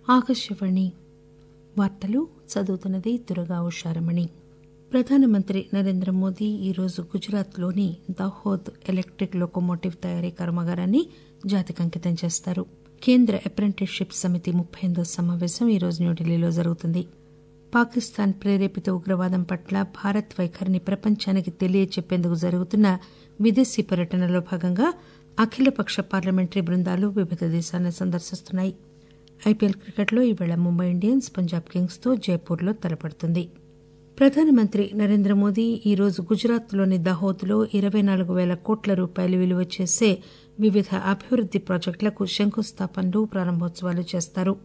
ఆకాశవాణి వార్తలు చదువుతున్నది దురగా ఉషారమణి ప్రధానమంత్రి నరేంద్ర మోదీ ఈరోజు గుజరాత్లోని దాహోద్ ఎలక్టిక్ లోకోమోటివ్ తయారీ కర్మాగారాన్ని జాతికి అంకితం చేస్తారు కేంద్ర అప్రెంటిస్షిప్ సమితి ముప్పై ఎనిమిదో సమావేశం ఈరోజు న్యూఢిల్లీలో జరుగుతుంది పాకిస్తాన్ ప్రేరేపిత ఉగ్రవాదం పట్ల భారత్ వైఖరిని ప్రపంచానికి తెలియచెప్పేందుకు జరుగుతున్న విదేశీ పర్యటనలో భాగంగా అఖిలపక్ష పార్లమెంటరీ బృందాలు వివిధ దేశాలను సందర్శిస్తున్నాయి ఐపీఎల్ క్రికెట్లో ఈవేళ ముంబై ఇండియన్స్ పంజాబ్ కింగ్స్ తో జైపూర్లో తలపడుతుంది ప్రధానమంత్రి నరేంద్ర మోదీ ఈరోజు గుజరాత్లోని దాహోద్లో ఇరవై నాలుగు పేల కోట్ల రూపాయలు విలువ చేసే వివిధ అభివృద్ది ప్రాజెక్టులకు శంకుస్థాపనలు ప్రారంభోత్సవాలు చేస్తారు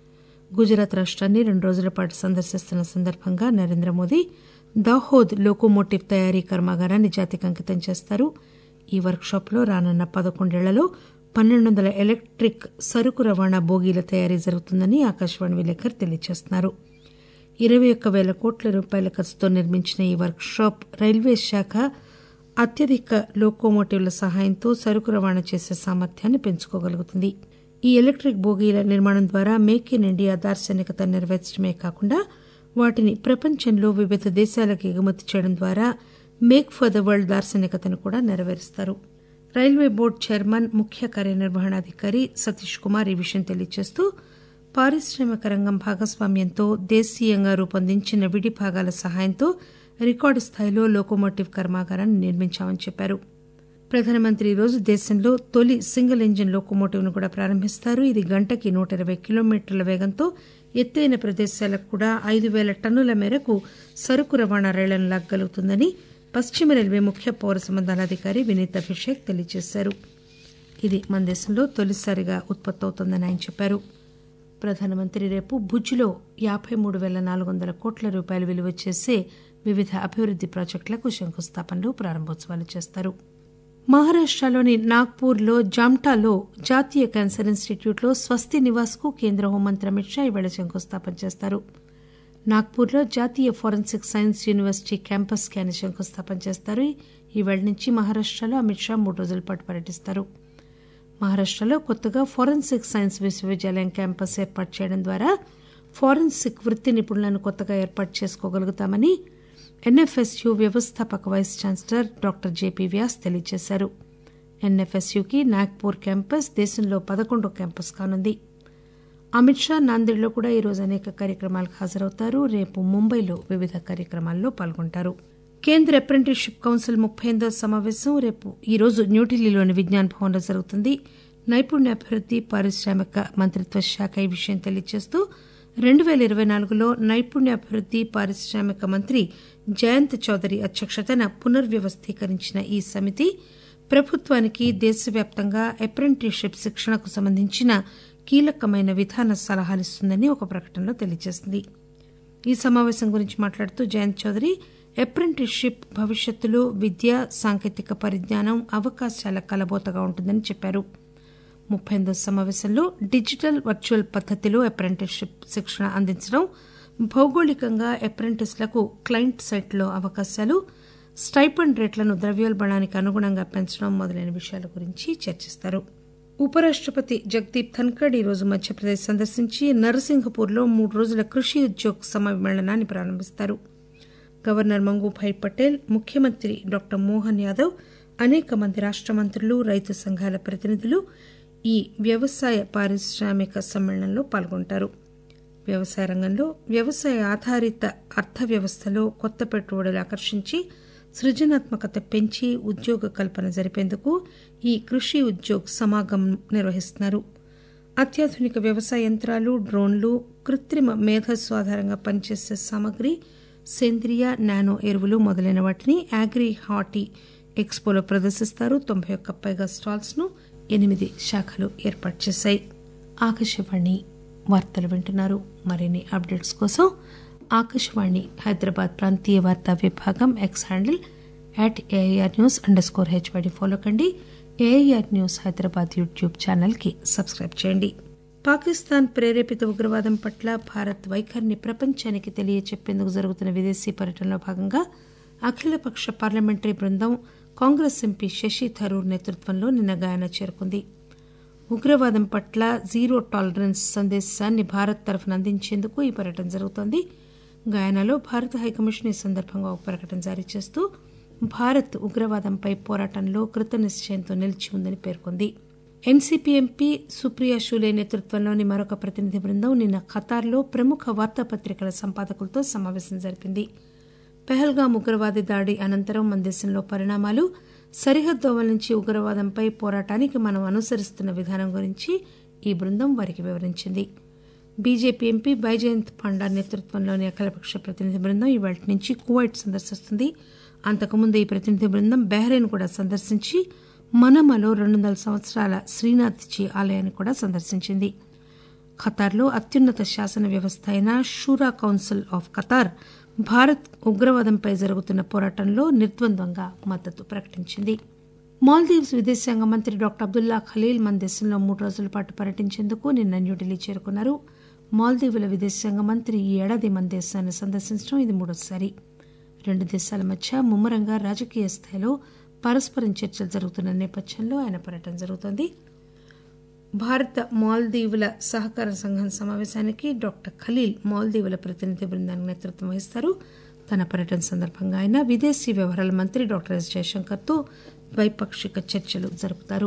గుజరాత్ రాష్టాన్ని రెండు రోజుల పాటు సందర్శిస్తున్న సందర్భంగా నరేంద్ర మోదీ దాహోద్ లోకోమోటివ్ తయారీ కర్మాగారాన్ని జాతికి అంకితం చేస్తారు ఈ వర్క్ షాప్ లో రానున్న పదకొండేళ్లలో పన్నెండు వందల ఎలక్టిక్ సరుకు రవాణా బోగీల తయారీ జరుగుతుందని ఆకాశవాణి విలేకరి తెలియజేస్తున్నారు ఇరవై ఒక్క పేల కోట్ల రూపాయల ఖర్చుతో నిర్మించిన ఈ వర్క్ షాప్ రైల్వే శాఖ అత్యధిక లోకోమోటివ్ల సహాయంతో సరుకు రవాణా చేసే సామర్థ్యాన్ని పెంచుకోగలుగుతుంది ఈ ఎలక్టిక్ బోగీల నిర్మాణం ద్వారా మేక్ ఇన్ ఇండియా దార్శనికత నెరవేర్చడమే కాకుండా వాటిని ప్రపంచంలో వివిధ దేశాలకు ఎగుమతి చేయడం ద్వారా మేక్ ఫర్ ద వరల్డ్ దార్శనికతను కూడా నెరవేరుస్తారు రైల్వే బోర్డు చైర్మన్ ముఖ్య కార్యనిర్వహణాధికారి సతీష్ కుమార్ ఈ విషయం తెలియజేస్తూ పారిశ్రామిక రంగం భాగస్వామ్యంతో దేశీయంగా రూపొందించిన విడి భాగాల సహాయంతో రికార్డు స్థాయిలో లోకోమోటివ్ కర్మాగారాన్ని నిర్మించామని చెప్పారు ప్రధానమంత్రి ఈరోజు దేశంలో తొలి సింగిల్ ఇంజిన్ లోకోమోటివ్ ను కూడా ప్రారంభిస్తారు ఇది గంటకి నూట ఇరవై కిలోమీటర్ల వేగంతో ఎత్తైన ప్రదేశాలకు కూడా ఐదు పేల టన్నుల మేరకు సరుకు రవాణా రైళ్లను లాగలుగుతుందని పశ్చిమ రైల్వే ముఖ్య పౌర సంబంధాలాధికారి వినీత్ అభిషేక్ తెలియజేశారు ఇది మన దేశంలో తొలిసారిగా ఉత్పత్తి అవుతోందని ఆయన చెప్పారు ప్రధానమంత్రి రేపు భుజ్లో యాబై మూడు పేల నాలుగు వందల కోట్ల రూపాయలు విలువ చేసే వివిధ అభివృద్ది ప్రాజెక్టులకు శంకుస్థాపనలు ప్రారంభోత్సవాలు చేస్తారు మహారాష్టలోని నాగ్పూర్లో జామ్టాలో జాతీయ క్యాన్సర్ ఇన్స్టిట్యూట్లో స్వస్తి నివాస్ కు కేంద్ర హోంమంత్రి అమిత్ షా ఈవేళ శంకుస్థాపన చేస్తారు నాగ్పూర్లో జాతీయ ఫోరెన్సిక్ సైన్స్ యూనివర్సిటీ క్యాంపస్ కి ఆయన శంకుస్థాపన చేస్తారు ఈవేళ నుంచి మహారాష్టలో అమిత్ షా మూడు రోజుల పాటు పర్యటిస్తారు మహారాష్టలో కొత్తగా ఫోరెన్సిక్ సైన్స్ విశ్వవిద్యాలయం క్యాంపస్ ఏర్పాటు చేయడం ద్వారా ఫోరెన్సిక్ వృత్తి నిపుణులను కొత్తగా ఏర్పాటు చేసుకోగలుగుతామని ఎన్ఎఫ్ఎస్యు వ్యవస్థాపక vice chancellor doctor JP Vyas తెలియజేశారు ఎన్ఎఫ్ఎస్యుకి నాగ్పూర్ క్యాంపస్ దేశంలో పదకొండో క్యాంపస్ కానుంది అమిత్ షా నాందేడ్లో కూడా ఈరోజు అనేక కార్యక్రమాలకు హాజరవుతారు రేపు ముంబైలో వివిధ కార్యక్రమాల్లో పాల్గొంటారు కేంద్ర అప్రెంటిస్షిప్ కౌన్సిల్ ముప్పై ఎనిమిదో సమావేశం రేపు ఈరోజు న్యూఢిల్లీలోని విజ్ఞాన్ భవన్లో జరుగుతుంది నైపుణ్యాభివృద్ది పారిశ్రామిక మంత్రిత్వ శాఖ ఈ విషయం తెలియజేస్తూ రెండు పేల ఇరవై నాలుగులో నైపుణ్యాభివృద్ది పారిశ్రామిక మంత్రి జయంత్ చౌదరి అధ్యక్షతన పునర్వ్యవస్థీకరించిన ఈ సమితి ప్రభుత్వానికి దేశవ్యాప్తంగా అప్రెంటిస్షిప్ శిక్షణకు సంబంధించిన కీలకమైన విధాన సలహాలిస్తుందని ఒక ప్రకటనలో తెలియజేసింది ఈ సమావేశం గురించి మాట్లాడుతూ జయంత్ చౌదరి అప్రెంటిస్షిప్ భవిష్యత్తులో విద్య సాంకేతిక పరిజ్ఞానం అవకాశాల కలబోతగా ఉంటుందని చెప్పారు ముప్పై ఎనిమిదో సమావేశంలో డిజిటల్ వర్చువల్ పద్దతిలో అప్రెంటిస్షిప్ శిక్షణ అందించడం భౌగోళికంగా అప్రెంటిస్లకు క్లయింట్ సైట్లో అవకాశాలు స్టైపండ్ రేట్లను ద్రవ్యోల్బణానికి అనుగుణంగా పెంచడం మొదలైన విషయాల గురించి చర్చిస్తారు ఉపరాష్టపతి జగదీప్ ధన్కడ్ ఈరోజు మధ్యప్రదేశ్ సందర్శించి నరసింహపూర్లో మూడు రోజుల కృషి ఉద్యోగ్ సమ్మేళనాన్ని ప్రారంభిస్తారు గవర్నర్ మంగూభాయ్ పటేల్ ముఖ్యమంత్రి డాక్టర్ మోహన్ యాదవ్ అనేక మంది రాష్ట మంత్రులు రైతు సంఘాల ప్రతినిధులు ఈ వ్యవసాయ పారిశ్రామిక సమ్మేళనంలో పాల్గొంటారు వ్యవసాయ రంగంలో వ్యవసాయ ఆధారిత అర్థవ్యవస్థలో కొత్త పెట్టుబడులు ఆకర్షించి సృజనాత్మకత పెంచి ఉద్యోగ కల్పన జరిపేందుకు ఈ కృషి ఉద్యోగ్ సమాగం నిర్వహిస్తున్నారు అత్యాధునిక వ్యవసాయ యంత్రాలు డ్రోన్లు కృత్రిమ మేధస్సు ఆధారంగా పనిచేసే సామగ్రి సేంద్రియ నానో ఎరువులు మొదలైన వాటిని అగ్రి హాటీ ఎక్స్పోలో ప్రదర్శిస్తారు తొంభై ఒక్క పైగా స్టాల్స్ ను ఎనిమిది శాఖలు ఏర్పాటు చేశాయి ఆకాశవాణి వార్తలు వింటున్నారు మరిన్ని అప్డేట్స్ కోసం ఆకాశవాణి హైదరాబాద్ ప్రాంతీయ వార్తా విభాగం X handle at AIR news underscore HYD follow కండి AIR news Hyderabad YouTube channel కి సబ్స్క్రైబ్ చేయండి పాకిస్తాన్ ప్రేరేపిత ఉగ్రవాదం పట్ల భారత్ వైఖరిని ప్రపంచానికి తెలియచెప్పేందుకు జరుగుతున్న విదేశీ పర్యటనలో భాగంగా అఖిలపక్ష పార్లమెంటరీ బృందం కాంగ్రెస్ ఎంపీ శశి థరూర్ నేతృత్వంలో నిన్న గయానా చేరుకుంది ఉగ్రవాదం పట్ల జీరో టాలరెన్స్ సందేశాన్ని భారత్ తరఫున అందించేందుకు ఈ పర్యటన జరుగుతోంది గయానాలో భారత హైకమిషన్ ఈ సందర్భంగా ఒక ప్రకటన జారీ చేస్తూ భారత్ ఉగ్రవాదంపై పోరాటంలో కృతనిశ్చయంతో నిలిచి ఉందని పేర్కొంది ఎన్సీపీ ఎంపీ సుప్రియా షూలే నేతృత్వంలోని మరొక ప్రతినిధి బృందం నిన్న ఖతార్లో ప్రముఖ వార్తాపత్రికల సంపాదకులతో సమావేశం జరిపింది పెహల్గాం ఉగ్రవాది దాడి అనంతరం మన దేశంలో పరిణామాలు సరిహద్దు అవల నుంచి ఉగ్రవాదంపై పోరాటానికి మనం అనుసరిస్తున్న విధానం గురించి ఈ బృందం వారికి వివరించింది బీజేపీ ఎంపీ బైజయంత్ పాండా నేతృత్వంలోని అఖిలపక్ష ప్రతినిధి బృందం ఇవాళ నుంచి కువైట్ సందర్శిస్తుంది అంతకుముందు ఈ ప్రతినిధి బృందం బహ్రెయిన్ కూడా సందర్శించి మనమలో రెండు వందల సంవత్సరాల శ్రీనాథ్జీ ఆలయాన్ని కూడా సందర్శించింది ఖతార్లో అత్యున్నత శాసన వ్యవస్థ అయిన Shura council of Qatar Bharat ఉగ్రవాదంపై జరుగుతున్న పోరాటంలో నిర్ద్వంద్వంగా మద్దతు ప్రకటించింది మాల్దీవ్స్ విదేశాంగ మంత్రి డాక్టర్ అబ్దుల్లా ఖలీల్ మన దేశంలో మూడు రోజుల పాటు పర్యటించేందుకు నిన్న న్యూఢిల్లీ చేరుకున్నారు మాల్దీవుల విదేశాంగ మంత్రి ఈ ఏడాది మన దేశాన్ని సందర్శించడం ఇది మూడోసారి రెండు దేశాల మధ్య ముమ్మరంగా రాజకీయ స్థాయిలో పరస్పరం చర్చలు జరుగుతున్న నేపథ్యంలో ఆయన పర్యటన జరుగుతోంది భారత మాల్దీవుల సహకార సంఘం సమావేశానికి డాక్టర్ ఖలీల్ మాల్దీవుల ప్రతినిధి బృందానికి నేతృత్వం వహిస్తారు తన పర్యటన సందర్భంగా ఆయన విదేశీ వ్యవహారాల మంత్రి డాక్టర్ ఎస్ జయశంకర్తో ద్వైపాక్షిక చర్చలు జరుపుతారు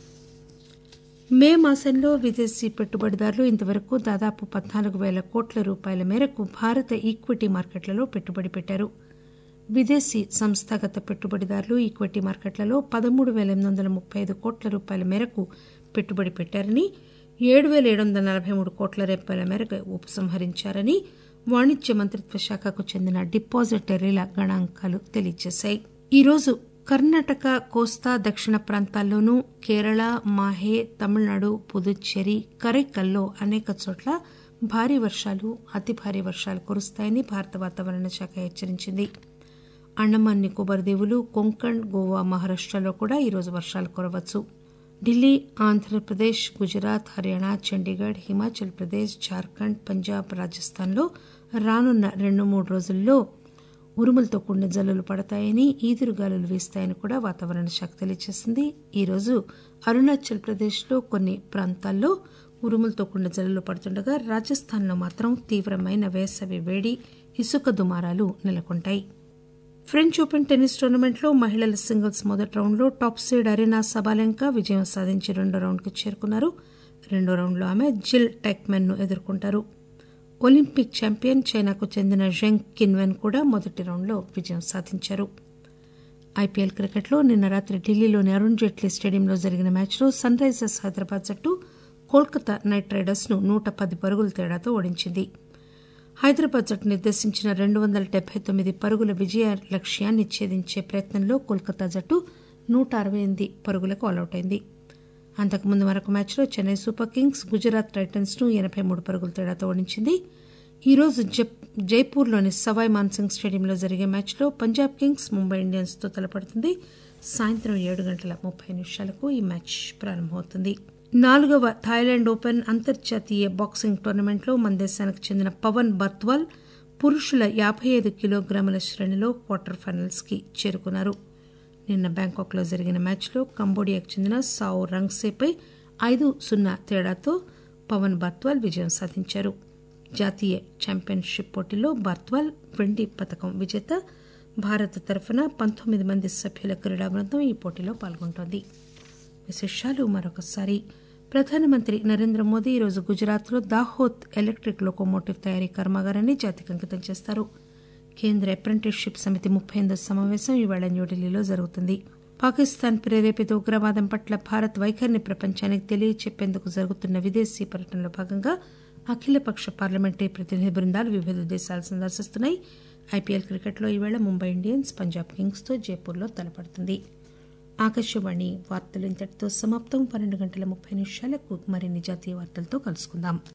మే మాసంలో విదేశీ పెట్టుబడిదారులు ఇంతవరకు దాదాపు పద్నాలుగు పేల కోట్ల రూపాయల మేరకు భారత ఈక్విటీ మార్కెట్లలో పెట్టుబడి పెట్టారు విదేశీ సంస్థాగత పెట్టుబడిదారులు ఈక్విటీ మార్కెట్లలో పదమూడు పేల ఎనిమిది వందల ముప్పై ఐదు కోట్ల రూపాయల మేరకు పెట్టుబడి పెట్టారని ఏడు పేల ఏడు వందల నలభై మూడు కోట్ల రూపాయల మేరకు ఉపసంహరించారని వాణిజ్య మంత్రిత్వ శాఖకు చెందిన డిపాజిటరీల గణాంకాలు తెలియజేశాయి ఈరోజు కర్ణాటక కోస్తా దక్షిణ ప్రాంతాల్లోనూ కేరళ మాహే తమిళనాడు పుదుచ్చేరి కరైకల్లో అనేక చోట్ల భారీ వర్షాలు అతి భారీ వర్షాలు కురుస్తాయని భారత వాతావరణ శాఖ హెచ్చరించింది అండమాన్ నికోబార్ దీవులు కొంకణ్ గోవా మహారాష్టలో కూడా ఈరోజు వర్షాలు కురవచ్చు ఢిల్లీ ఆంధ్రప్రదేశ్ గుజరాత్ హర్యానా చండీగఢ్ హిమాచల్ ప్రదేశ్ జార్ఖండ్ పంజాబ్ రాజస్థాన్లో రానున్న రెండు మూడు రోజుల్లో ఉరుములతో కూడిన జల్లులు పడతాయని ఈదురుగాలులు వీస్తాయని కూడా వాతావరణ శాఖ తెలియజేసింది ఈరోజు అరుణాచల్ ప్రదేశ్లో కొన్ని ప్రాంతాల్లో ఉరుములతో కూడిన జల్లులు పడుతుండగా రాజస్థాన్లో మాత్రం తీవ్రమైన వేసవి వేడి ఇసుక దుమారాలు నెలకొంటాయి ఫ్రెంచ్ ఓపెన్ టెన్నిస్ టోర్నమెంట్లో మహిళల సింగిల్స్ మొదటి రౌండ్లో టాప్ సీడ్ అరీనా సబాలెంకా విజయం సాధించి రెండో రౌండ్కు చేరుకున్నారు రెండో రౌండ్లో ఆమె జిల్ టెక్మెన్ ను ఎదుర్కొంటారు ఒలింపిక్ ఛాంపియన్ చైనాకు చెందిన జెంగ్ కిన్వెన్ కూడా మొదటి రౌండ్లో విజయం సాధించారు ఐపీఎల్ క్రికెట్లో నిన్న రాత్రి ఢిల్లీలోని అరుణ్ జైట్లీ స్టేడియంలో జరిగిన మ్యాచ్లో సన్ రైజర్స్ హైదరాబాద్ జట్టు కోల్కతా నైట్ రైడర్స్ ను నూట పది పరుగుల తేడాతో ఓడించింది హైదరాబాద్ జట్టు నిర్దేశించిన రెండు వందల డెబ్బై తొమ్మిది పరుగుల విజయ లక్ష్యాన్ని ఛేదించే ప్రయత్నంలో కోల్కతా జట్టు నూట అరవై ఎనిమిది పరుగులకు ఆలౌట్ అయింది అంతకుముందు మరొక మ్యాచ్లో Chennai Super Kings Gujarat Titans ను ఎనబై మూడు పరుగుల తేడాతో ఓడించింది ఈరోజు జైపూర్లోని సవాయ్ మాన్సింగ్ స్టేడియంలో జరిగే మ్యాచ్లో పంజాబ్ కింగ్స్ ముంబై ఇండియన్స్ తో తలపడుతుంది సాయంత్రం ఏడు గంటల ముప్పై నిమిషాలకు ఈ మ్యాచ్ ప్రారంభమవుతుంది నాలుగవ థాయిలాండ్ ఓపెన్ అంతర్జాతీయ బాక్సింగ్ టోర్నమెంట్లో మన దేశానికి చెందిన పవన్ బర్త్వాల్ పురుషుల యాభై ఐదు కిలోగ్రాముల శ్రేణిలో క్వార్టర్ ఫైనల్స్ కి చేరుకున్నారు నిన్న బ్యాంకాక్ లో జరిగిన మ్యాచ్లో కంబోడియాకు చెందిన సాओ రంగ్సేపై ఐదు సున్నా తేడాతో పవన్ బర్త్వాల్ విజయం సాధించారు జాతీయ ఛాంపియన్షిప్ పోటీలో బర్త్వాల్ వెండి పథకం విజేత భారత తరఫున పంతొమ్మిది మంది సభ్యుల క్రీడా బృందం ఈ పోటీలో పాల్గొంటోంది విశేషాలు మరొకసారి ప్రధానమంత్రి నరేంద్ర మోదీ ఈరోజు గుజరాత్లో దాహోద్ ఎలక్ట్రిక్ లోకోమోటివ్ తయారీ కర్మాగారాన్ని జాతికి అంకితం చేస్తారు కేంద్ర అప్రెంటిస్షిప్ సమితి ముప్పై ఎనిమిదో సమావేశం ఇవాళ న్యూఢిల్లీలో జరుగుతుంది పాకిస్తాన్ ప్రేరేపిత ఉగ్రవాదం పట్ల భారత్ వైఖరిని ప్రపంచానికి తెలియచెప్పేందుకు జరుగుతున్న విదేశీ పర్యటనలో భాగంగా అఖిలపక్ష పార్లమెంటరీ ప్రతినిధి బృందాలు వివిధ దేశాలు సందర్శిస్తున్నాయి ఐపీఎల్ క్రికెట్లో ఈవేళ ముంబై ఇండియన్స్ పంజాబ్ కింగ్స్ తో జైపూర్లో తలపడుతుంది ఆకాశవాణి వార్తలు ఇంతటితో సమాప్తం పన్నెండు గంటల ముప్పై నిమిషాలకు మరిన్ని జాతీయ వార్తలతో కలుసుకుందాం